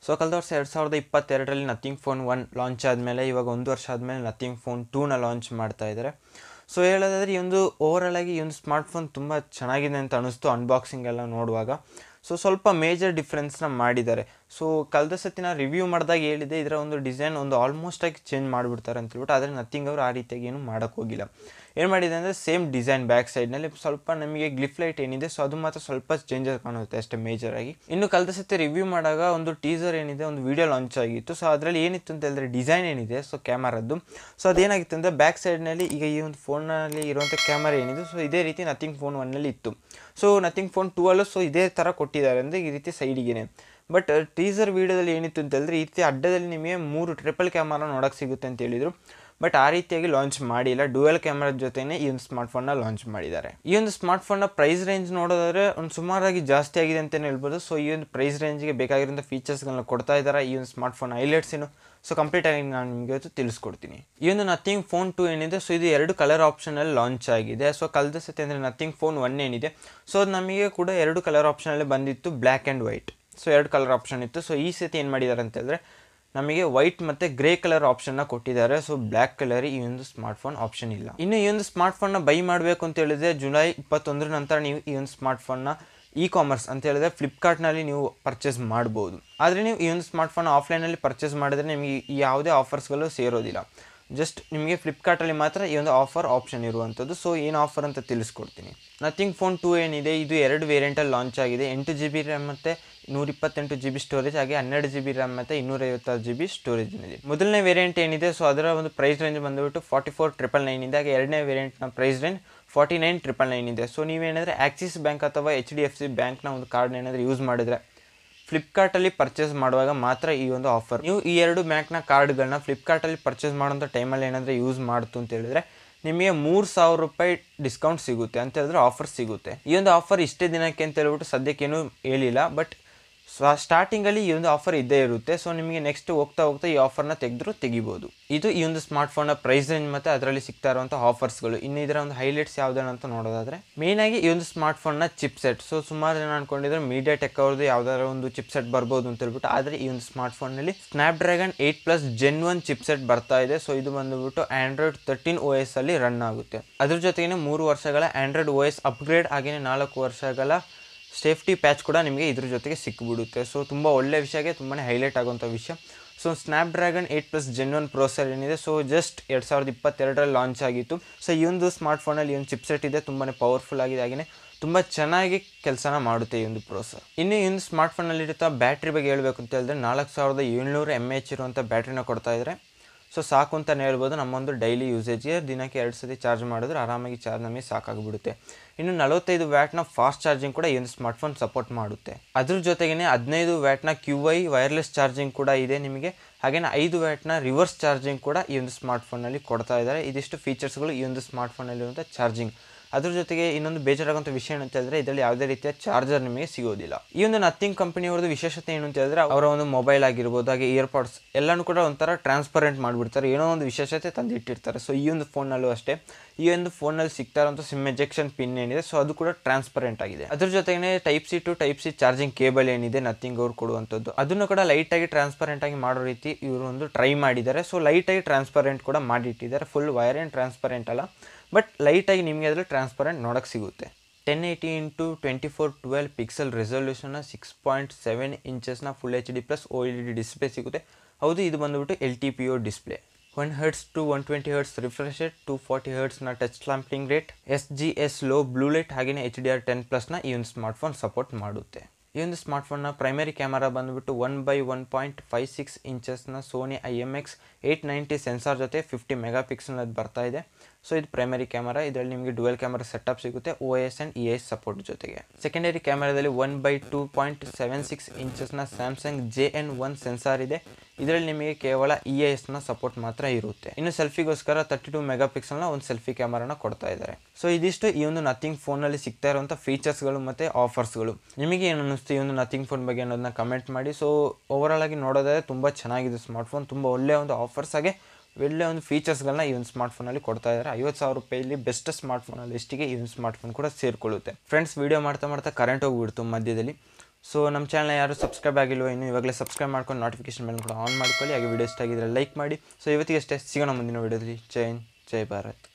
so ಕಳೆದ ವರ್ಷ ಎರಡು ಸಾವಿರದ ಇಪ್ಪತ್ತೆರಡರಲ್ಲಿ ನಥಿಂಗ್ ಫೋನ್ ಒನ್ ಲಾಂಚ್ ಆದಮೇಲೆ ಇವಾಗ ಒಂದು ವರ್ಷ ಆದಮೇಲೆ ನಥಿಂಗ್ ಫೋನ್ ಟೂನ ಲಾಂಚ್ ಮಾಡ್ತಾ ಇದ್ದಾರೆ ಸೊ ಹೇಳೋದಾದರೆ ಈ ಒಂದು ಓವರಾಲ್ ಆಗಿ ಈ ಒಂದು ಸ್ಮಾರ್ಟ್ಫೋನ್ ತುಂಬ ಚೆನ್ನಾಗಿದೆ ಅಂತ ಅನಿಸ್ತು ಅನ್ಬಾಕ್ಸಿಂಗ್ ಎಲ್ಲ ನೋಡುವಾಗ ಸೊ ಸ್ವಲ್ಪ ಮೇಜರ್ ಡಿಫ್ರೆನ್ಸ್ನ ಮಾಡಿದ್ದಾರೆ ಸೊ ಕಳೆದ ಸತಿ ನಾನು ರಿವ್ಯೂ ಮಾಡಿದಾಗ ಹೇಳಿದೆ ಇದರ ಒಂದು ಡಿಸೈನ್ ಒಂದು ಆಲ್ಮೋಸ್ಟ್ ಆಗಿ ಚೇಂಜ್ ಮಾಡಿಬಿಡ್ತಾರೆ ಅಂತ ಹೇಳ್ಬಿಟ್ಟು ಆದರೆ ನಥಿಂಗ್ ಅವರು ಆ ರೀತಿಯಾಗಿ ಏನು ಮಾಡೋಕ್ಕೆ ಹೋಗಿಲ್ಲ ಏನು ಮಾಡಿದೆ ಅಂದರೆ ಸೇಮ್ ಡಿಸೈನ್ ಬ್ಯಾಕ್ ಸೈಡ್ನಲ್ಲಿ ಸ್ವಲ್ಪ ನಮಗೆ ಗ್ಲಿಫ್ ಲೈಟ್ ಏನಿದೆ ಸೊ ಅದು ಮಾತ್ರ ಸ್ವಲ್ಪ ಚೇಂಜಸ್ ಕಾಣುತ್ತೆ ಅಷ್ಟೇ ಮೇಜರ್ ಆಗಿ ಇನ್ನು ಕಳೆದ ಸತಿ ರಿವ್ಯೂ ಮಾಡಾಗ ಒಂದು ಟೀಸರ್ ಏನಿದೆ ಒಂದು ವಿಡಿಯೋ ಲಾಂಚ್ ಆಗಿತ್ತು ಸೊ ಅದರಲ್ಲಿ ಏನಿತ್ತು ಅಂತ ಹೇಳಿದ್ರೆ ಡಿಸೈನ್ ಏನಿದೆ ಸೊ ಕ್ಯಾಮರದ್ದು ಸೊ ಅದೇನಾಗಿತ್ತು ಅಂದರೆ ಬ್ಯಾಕ್ ಸೈಡ್ನಲ್ಲಿ ಈಗ ಈ ಒಂದು ಫೋನಲ್ಲಿ ಇರುವಂಥ ಕ್ಯಾಮರಾ ಏನಿದೆ ಸೊ ಇದೇ ರೀತಿ ನಥಿಂಗ್ ಫೋನ್ ಒನ್ನಲ್ಲಿ ಇತ್ತು ಸೊ ನಥಿಂಗ್ ಫೋನ್ ಟೂ ಅಲ್ಲೂ ಸೊ ಇದೇ ಥರ ಕೊಟ್ಟಿದ್ದಾರೆ ಅಂದರೆ ಈ ರೀತಿ ಸೈಡಿಗೆ ಬಟ್ ಟೀಸರ್ ವೀಡಿಯೋದಲ್ಲಿ ಏನಿತ್ತು ಅಂತ ಹೇಳಿದ್ರೆ ಈ ರೀತಿ ಅಡ್ಡದಲ್ಲಿ ನಿಮಗೆ ಮೂರು ಟ್ರಿಪಲ್ ಕ್ಯಾಮರಾ ನೋಡೋಕೆ ಸಿಗುತ್ತೆ ಅಂತ ಹೇಳಿದರು ಬಟ್ ಆ ರೀತಿಯಾಗಿ ಲಾಂಚ್ ಮಾಡಿಲ್ಲ ಡುವೆಲ್ ಕ್ಯಾಮ್ರಾದ ಜೊತೆನೇ ಈ ಒಂದು ಸ್ಮಾರ್ಟ್ಫೋನ್ನ ಲಾಂಚ್ ಮಾಡಿದ್ದಾರೆ ಈ ಒಂದು ಸ್ಮಾರ್ಟ್ಫೋನ್ನ ಪ್ರೈಸ್ ರೇಂಜ್ ನೋಡೋದಾದ್ರೆ ಒಂದು ಸುಮಾರಾಗಿ ಜಾಸ್ತಿ ಆಗಿದೆ ಅಂತಲೇ ಹೇಳ್ಬೋದು ಸೊ ಈ ಒಂದು ಪ್ರೈಸ್ ರೇಂಜ್ಗೆ ಬೇಕಾಗಿರೋಂಥ ಫೀಚರ್ಸ್ಗಳನ್ನ ಕೊಡ್ತಾ ಇದ್ದಾರೆ ಈ ಒಂದು ಸ್ಮಾರ್ಟ್ಫೋನ್ ಹೈಲೈಟ್ಸ್ ಏನು ಸೊ ಕಂಪ್ಲೀಟಾಗಿ ನಾನು ನಿಮಗೆ ಇವತ್ತು ತಿಳಿಸ್ಕೊಡ್ತೀನಿ ಈ ಒಂದು ನಥಿಂಗ್ ಫೋನ್ ಟು ಏನಿದೆ ಸೊ ಇದು ಎರಡು ಕಲರ್ ಆಪ್ಷನಲ್ಲಿ ಲಾಂಚ್ ಆಗಿದೆ ಸೊ ಕಳೆದ ಸತಿ ಅಂದರೆ ನಥಿಂಗ್ ಫೋನ್ ಒನ್ ಏನಿದೆ ಸೊ ಅದು ನಮಗೆ ಕೂಡ ಎರಡು ಕಲರ್ ಆಪ್ಷನಲ್ಲಿ ಬಂದಿತ್ತು ಬ್ಲ್ಯಾಕ್ ಆ್ಯಂಡ್ ವೈಟ್ ಸೊ ಎರಡು ಕಲರ್ ಆಪ್ಷನ್ ಇತ್ತು ಸೊ ಈ ಸತಿ ಏನು ಮಾಡಿದ್ದಾರೆ ಅಂತ ಹೇಳಿದ್ರೆ ನಮಗೆ ವೈಟ್ ಮತ್ತು ಗ್ರೇ ಕಲರ್ ಆಪ್ಷನ್ನ ಕೊಟ್ಟಿದ್ದಾರೆ ಸೊ ಬ್ಲ್ಯಾಕ್ ಕಲರ್ ಈ ಒಂದು ಸ್ಮಾರ್ಟ್ಫೋನ್ ಆಪ್ಷನ್ ಇಲ್ಲ ಇನ್ನು ಈ ಒಂದು ಸ್ಮಾರ್ಟ್ಫೋನ್ನ ಬೈ ಮಾಡಬೇಕು ಅಂತ ಹೇಳಿದ್ರೆ ಜುಲೈ ಇಪ್ಪತ್ತೊಂದರ ನಂತರ ನೀವು ಈ ಒಂದು ಸ್ಮಾರ್ಟ್ಫೋನ್ನ ಇ ಕಾಮರ್ಸ್ ಅಂತ ಹೇಳಿದ್ರೆ ಫ್ಲಿಪ್ಕಾರ್ಟ್ನಲ್ಲಿ ನೀವು ಪರ್ಚೇಸ್ ಮಾಡ್ಬೋದು ಆದರೆ ನೀವು ಈ ಒಂದು ಸ್ಮಾರ್ಟ್ಫೋನ್ ಆಫ್ಲೈನಲ್ಲಿ ಪರ್ಚೇಸ್ ಮಾಡಿದ್ರೆ ನಿಮಗೆ ಯಾವುದೇ ಆಫರ್ಸ್ಗಳು ಸೇರೋದಿಲ್ಲ ಜಸ್ಟ್ ನಿಮಗೆ ಫ್ಲಿಪ್ಕಾರ್ಟಲ್ಲಿ ಮಾತ್ರ ಈ ಒಂದು ಆಫರ್ ಆಪ್ಷನ್ ಇರುವಂಥದ್ದು ಸೊ ಏನು ಆಫರ್ ಅಂತ ತಿಳಿಸ್ಕೊಡ್ತೀನಿ ನಥಿಂಗ್ ಫೋನ್ ಟೂ ಏನಿದೆ ಇದು ಎರಡು ವೇರಿಯಂಟಲ್ಲಿ ಲಾಂಚ್ ಆಗಿದೆ ಎಂಟು ಜಿ ಬಿ ರ್ಯಾಮ್ ಮತ್ತು ನೂರಿಪ್ಪತ್ತೆಂಟು ಜಿ ಬಿ ಸ್ಟೋರೇಜ್ ಹಾಗೆ ಹನ್ನೆರಡು ಜಿ ಬಿ ರ್ಯಾಮ್ ಮತ್ತು ಇನ್ನೂರೈವತ್ತಾರು ಜಿ ಬಿ ಸ್ಟೋರೇಜ್ ಇದೆ ಮೊದಲನೇ ವೇರಿಯಂಟ್ ಏನಿದೆ ಸೊ ಅದರ ಒಂದು ಪ್ರೈಸ್ ರೇಂಜ್ ಬಂದುಬಿಟ್ಟು ಫಾರ್ಟಿ ಫೋರ್ ಟ್ರಿಪಲ್ ನೈನ್ ಇದೆ ಹಾಗೆ ಎರಡನೇ ವೇರಿಯಂಟ್ನ price range forty nine triple nine ಇದೆ ಸೊ ನೀವೇನಾದರೆ ಆಕ್ಸಿಸ್ ಬ್ಯಾಂಕ್ ಅಥವಾ ಎಚ್ ಡಿ ಎಫ್ ಸಿ ಬ್ಯಾಂಕ್ನ ಒಂದು ಕಾರ್ಡ್ನ ಏನಾದರೂ ಯೂಸ್ ಮಾಡಿದರೆ ಫ್ಲಿಪ್ಕಾರ್ಟಲ್ಲಿ ಪರ್ಚೇಸ್ ಮಾಡುವಾಗ ಮಾತ್ರ ಈ ಒಂದು ಆಫರ್ ನೀವು ಈ ಎರಡು ಬ್ಯಾಂಕ್ನ ಕಾರ್ಡ್ಗಳನ್ನ ಫ್ಲಿಪ್ಕಾರ್ಟಲ್ಲಿ ಪರ್ಚೇಸ್ ಮಾಡೋಂಥ ಟೈಮಲ್ಲಿ ಏನಾದರೂ ಯೂಸ್ ಮಾಡ್ತು ಅಂತ ಹೇಳಿದ್ರೆ ನಿಮಗೆ ಮೂರು ಸಾವಿರ ರೂಪಾಯಿ ಡಿಸ್ಕೌಂಟ್ ಸಿಗುತ್ತೆ ಅಂತ ಹೇಳಿದ್ರೆ ಆಫರ್ ಸಿಗುತ್ತೆ ಈ ಒಂದು ಆಫರ್ ಇಷ್ಟೇ ದಿನಕ್ಕೆ ಅಂತ ಹೇಳ್ಬಿಟ್ಟು ಸದ್ಯಕ್ಕೇನು ಹೇಳಿಲ್ಲ ಬಟ್ ಸ್ಟಾರ್ಟಿಂಗಲ್ಲಿ ಈ ಒಂದು ಆಫರ್ ಇದ್ದೇ ಇರುತ್ತೆ ಸೊ ನಿಮಗೆ ನೆಕ್ಸ್ಟ್ ಹೋಗ್ತಾ ಹೋಗ್ತಾ ಈ ಆಫರ್ನ ತೆಗೆದ್ರು ತೆಗಿಬೋದು ಇದು ಈ ಒಂದು ಸ್ಮಾರ್ಟ್ಫೋನ್ನ ಪ್ರೈಸ್ ರೇಂಜ್ ಮತ್ತು ಅದರಲ್ಲಿ ಸಿಗ್ತಾ ಇರುವಂಥ ಆಫರ್ಸ್ಗಳು ಇನ್ನು ಇದರ ಒಂದು ಹೈಲೈಟ್ಸ್ ಯಾವುದೇನು ಅಂತ ನೋಡೋದಾದ್ರೆ ಮೇಯ್ನಾಗಿ ಈ ಒಂದು ಸ್ಮಾರ್ಟ್ಫೋನ್ನ ಚಿಪ್ಸೆಟ್ ಸೊ ಸುಮಾರು ಜನ ಅನ್ಕೊಂಡಿದ್ರೆ ಮೀಡಿಯಾ ಟೆಕ್ ಅವ್ರದ್ದು ಯಾವ್ದಾದ್ರು ಒಂದು ಚಿಪ್ಸೆಟ್ ಬರ್ಬೋದು ಅಂತ ಹೇಳ್ಬಿಟ್ಟು ಆದರೆ ಈ ಒಂದು ಸ್ಮಾರ್ಟ್ಫೋನಲ್ಲಿ Snapdragon eight plus gen one chipset ಬರ್ತಾ ಇದೆ ಸೊ ಇದು ಬಂದುಬಿಟ್ಟು ಆಂಡ್ರಾಯ್ಡ್ ತರ್ಟೀನ್ ಓ ಎಸ್ ಅಲ್ಲಿ ರನ್ ಆಗುತ್ತೆ ಅದ್ರ ಜೊತೆಗೆ ಮೂರು ವರ್ಷಗಳ ಆಂಡ್ರಾಯ್ಡ್ ಓ ಎಸ್ ಅಪ್ಗ್ರೇಡ್ ಹಾಗೆಯೇ ನಾಲ್ಕು ವರ್ಷಗಳ ಸೇಫ್ಟಿ ಪ್ಯಾಚ್ ಕೂಡ ನಿಮಗೆ ಇದ್ರ ಜೊತೆಗೆ ಸಿಕ್ಬಿಡುತ್ತೆ ಸೊ ತುಂಬ ಒಳ್ಳೆ ವಿಷಯಕ್ಕೆ ತುಂಬಾ ಹೈಲೈಟ್ ಆಗುವಂಥ ವಿಷಯ so Snapdragon eight plus gen one processor ಏನಿದೆ ಸೊ ಜಸ್ಟ್ ಎರಡು ಸಾವಿರದ ಇಪ್ಪತ್ತೆರಡರಲ್ಲಿ ಲಾಂಚ್ ಆಗಿತ್ತು ಸೊ ಈ ಒಂದು ಸ್ಮಾರ್ಟ್ಫೋನಲ್ಲಿ ಈ ಒಂದು ಚಿಪ್ಸೆಟ್ ಇದೆ ತುಂಬಾ ಪವರ್ಫುಲ್ ಆಗಿದೆ ಹಾಗೆಯೇ ತುಂಬ ಚೆನ್ನಾಗಿ ಕೆಲಸನ ಮಾಡುತ್ತೆ ಈ ಒಂದು ಪ್ರೋಸರ್ ಇನ್ನು ಈ ಒಂದು ಸ್ಮಾರ್ಟ್ಫೋನಲ್ಲಿರುತ್ತಾ ಬ್ಯಾಟ್ರಿ ಬಗ್ಗೆ ಹೇಳಬೇಕು ಅಂತ ಹೇಳಿದ್ರೆ ನಾಲ್ಕು ಸಾವಿರದ ಏಳ್ನೂರು ಎಮ್ ಎಚ್ ಇರುವಂಥ ಬ್ಯಾಟ್ರಿನ ಕೊಡ್ತಾ ಇದ್ದಾರೆ ಸೊ ಸಾಕು ಅಂತಲೇ ಹೇಳ್ಬೋದು ನಮ್ಮೊಂದು ಡೈಲಿ ಯೂಸೇಜ್ಗೆ ದಿನಕ್ಕೆ ಎರಡು ಸತಿ ಚಾರ್ಜ್ ಮಾಡಿದ್ರೆ ಆರಾಮಾಗಿ ಚಾರ್ಜ್ ನಮಗೆ ಸಾಕಾಗಿಬಿಡುತ್ತೆ ಇನ್ನು ನಲವತ್ತೈದು ವ್ಯಾಟ್ನ ಫಾಸ್ಟ್ ಚಾರ್ಜಿಂಗ್ ಕೂಡ ಈ ಒಂದು ಸ್ಮಾರ್ಟ್ಫೋನ್ ಸಪೋರ್ಟ್ ಮಾಡುತ್ತೆ ಅದ್ರ ಜೊತೆಗೇ ಹದಿನೈದು ವ್ಯಾಟ್ನ ಕ್ಯೂ ಐ ವೈರ್ಲೆಸ್ ಚಾರ್ಜಿಂಗ್ ಕೂಡ ಇದೆ ನಿಮಗೆ ಹಾಗೆಯೇ ಐದು ವ್ಯಾಟ್ನ ರಿವರ್ಸ್ ಚಾರ್ಜಿಂಗ್ ಕೂಡ ಈ ಒಂದು ಸ್ಮಾರ್ಟ್ಫೋನಲ್ಲಿ ಕೊಡ್ತಾ ಇದ್ದಾರೆ ಇದಿಷ್ಟು ಫೀಚರ್ಸ್ಗಳು ಈ ಒಂದು ಸ್ಮಾರ್ಟ್ಫೋನಲ್ಲಿರುವಂಥ ಚಾರ್ಜಿಂಗ್ ಅದ್ರ ಜೊತೆಗೆ ಇನ್ನೊಂದು ಬೇಜಾರಾಗುವಂಥ ವಿಷಯ ಏನು ಅಂತ ಹೇಳಿದ್ರೆ ಇದರಲ್ಲಿ ಯಾವುದೇ ರೀತಿಯ ಚಾರ್ಜರ್ ನಿಮಗೆ ಸಿಗೋದಿಲ್ಲ ಈ ಒಂದು ನಥಿಂಗ್ ಕಂಪನಿಯವ್ರದ್ದು ವಿಶೇಷತೆ ಏನು ಅಂತ ಹೇಳಿದ್ರೆ ಅವರ ಒಂದು ಮೊಬೈಲ್ ಆಗಿರ್ಬೋದು ಹಾಗೆ ಇಯರ್ಪಾಡ್ಸ್ ಎಲ್ಲನೂ ಕೂಡ ಒಂಥರ ಟ್ರಾನ್ಸ್ಪರೆಂಟ್ ಮಾಡಿಬಿಡ್ತಾರೆ ಏನೋ ಒಂದು ವಿಶೇಷತೆ ತಂದಿಟ್ಟಿರ್ತಾರೆ ಸೊ ಈ ಒಂದು ಫೋನಲ್ಲೂ ಅಷ್ಟೇ ಈ ಒಂದು ಫೋನಲ್ಲಿ ಸಿಗ್ತಾ ಇರೋಂಥ ಸಿಮ್ ಎಜೆಕ್ಷನ್ ಪಿನ್ ಏನಿದೆ ಸೊ ಅದು ಕೂಡ ಟ್ರಾನ್ಸ್ಪರೆಂಟ್ ಆಗಿದೆ ಅದ್ರ ಜೊತೆಗೆ type C to type C charging cable ಏನಿದೆ ನಥಿಂಗ್ ಅವ್ರು ಕೊಡುವಂಥದ್ದು ಅದನ್ನು ಕೂಡ ಲೈಟಾಗಿ ಟ್ರಾನ್ಸ್ಪರೆಂಟ್ ಆಗಿ ಮಾಡೋ ರೀತಿ ಇವರು ಒಂದು ಟ್ರೈ ಮಾಡಿದ್ದಾರೆ ಸೊ ಲೈಟಾಗಿ ಟ್ರಾನ್ಸ್ಪರೆಂಟ್ ಕೂಡ ಮಾಡಿಟ್ಟಿದ್ದಾರೆ ಫುಲ್ ವೈರ್ ಆ್ಯಂಡ್ ಟ್ರಾನ್ಸ್ಪರೆಂಟ್ ಅಲ್ಲ ಬಟ್ ಲೈಟಾಗಿ ನಿಮಗೆ ಅದರಲ್ಲಿ ಟ್ರಾನ್ಸ್ಪರೆಂಟ್ ನೋಡೋಕ್ಕೆ ಸಿಗುತ್ತೆ ten eighty into twenty four twelve pixel ರೆಸೊಲ್ಯೂಷನ್ನ ಸಿಕ್ಸ್ ಪಾಯಿಂಟ್ ಸೆವೆನ್ ಇಂಚಸ್ನ full H D plus O L D display ಸಿಗುತ್ತೆ ಹೌದು ಇದು ಬಂದುಬಿಟ್ಟು L T P O display one hertz to one twenty hertz refresh rate to forty ಹರ್ಟ್ಸ್ನ touch sampling rate S G S low blue light ಹಾಗೆಯೇ H D R ten ಪ್ಲಸ್ನ ಈ ಒಂದು smartphone support ಮಾಡುತ್ತೆ ಈ ಒಂದು ಸ್ಮಾರ್ಟ್ಫೋನ್ನ ಪ್ರೈಮರಿ ಕ್ಯಾಮರಾ ಬಂದುಬಿಟ್ಟು one by one point five six ಇಂಚಸ್ನ Sony I M X eight ninety sensor ಜೊತೆ ಫಿಫ್ಟಿ ಮೆಗಾ ಪಿಕ್ಸೆಲ್ನದ್ದು ಬರ್ತಾ ಇದೆ ಸೊ ಇದು ಪ್ರೈಮರಿ ಕ್ಯಾಮರಾ ಇದರಲ್ಲಿ ನಿಮಗೆ ಡುವೆಲ್ ಕ್ಯಾಮರಾ ಸೆಟಪ್ ಸಿಗುತ್ತೆ O S and E S support ಜೊತೆಗೆ ಸೆಕೆಂಡರಿ ಕ್ಯಾಮರಾದಲ್ಲಿ one by two point seven six ಇಂಚಸ್ನ Samsung J N one sensor ಇದೆ ಇದರಲ್ಲಿ ನಿಮಗೆ ಕೇವಲ ಇ ಎಸ್ನ ಸಪೋರ್ಟ್ ಮಾತ್ರ ಇರುತ್ತೆ ಇನ್ನು ಸೆಲ್ಫಿಗೋಸ್ಕರ ತರ್ಟಿ ಟು ಮೆಗಾ ಪಿಕ್ಸೆಲ್ನ ಒಂದು ಸೆಲ್ಫಿ ಕ್ಯಾಮರಾನ ಕೊಡ್ತಾ ಇದ್ದಾರೆ ಸೊ ಇದಿಷ್ಟು ಈ ಒಂದು ನಥಿಂಗ್ ಫೋನಲ್ಲಿ ಸಿಗ್ತಾ ಇರುವಂಥ ಫೀಚರ್ಸ್ಗಳು ಮತ್ತು ಆಫರ್ಸ್ಗಳು ನಿಮಗೆ ಏನು ಅನ್ನಿಸ್ತು ಈ ಒಂದು ನಥಿಂಗ್ ಫೋನ್ ಬಗ್ಗೆ ಅನ್ನೋದನ್ನ ಕಮೆಂಟ್ ಮಾಡಿ ಸೊ ಓವರಾಲ್ ಆಗಿ ನೋಡೋದಾದ್ರೆ ತುಂಬ ಚೆನ್ನಾಗಿದೆ ಸ್ಮಾರ್ಟ್ಫೋನ್ ತುಂಬ ಒಳ್ಳೆಯ ಒಂದು ಆಫರ್ಸ್ ಆಗಿ ಒಳ್ಳೆಯ ಒಂದು ಫೀಚರ್ಸ್ಗಳನ್ನ ಈ ಒಂದು ಸ್ಮಾರ್ಟ್ಫೋನಲ್ಲಿ ಕೊಡ್ತಾ ಇದ್ದಾರೆ ಐವತ್ತು ಸಾವಿರ ರೂಪಾಯಿಲಿ ಬೆಸ್ಟ್ ಸ್ಮಾರ್ಟ್ಫೋನ್ ಲಿಸ್ಟಿಗೆ ಈ ಒಂದು ಸ್ಮಾರ್ಟ್ಫೋನ್ ಕೂಡ ಸೇರಿಕೊಳ್ಳುತ್ತೆ ಫ್ರೆಂಡ್ಸ್ ವೀಡಿಯೋ ಮಾಡ್ತಾ ಮಾಡ್ತಾ ಕರೆಂಟ್ ಹೋಗ್ಬಿಡ್ತು ಮಧ್ಯದಲ್ಲಿ ಸೊ ನಮ್ಮ ಚಾನಲ್ ಯಾರು ಸಬ್ಸ್ಕ್ರೈಬ್ ಆಗಿಲ್ವೋ ಇನ್ನು ಇವಾಗಲೇ ಸಬ್ಸ್ಕ್ರೈಬ್ ಮಾಡ್ಕೊಂಡು ನೋಟಿಫಿಕೇಶನ್ ಮೇಲೆ ಕೂಡ ಆನ್ ಮಾಡ್ಕೊಳ್ಳಿ ಹಾಗೆ ವಿಡಿಯೋ ಇಷ್ಟ ಆಗಿದ್ರೆ ಲೈಕ್ ಮಾಡಿ ಸೊ ಇವತ್ತಿಗೆ ಅಷ್ಟೇ ಸಿಗೋಣ ಮುಂದಿನ ವಿಡಿಯೋದಲ್ಲಿ ಜೈ ಹಿಂದ್ ಜೈ ಭಾರತ್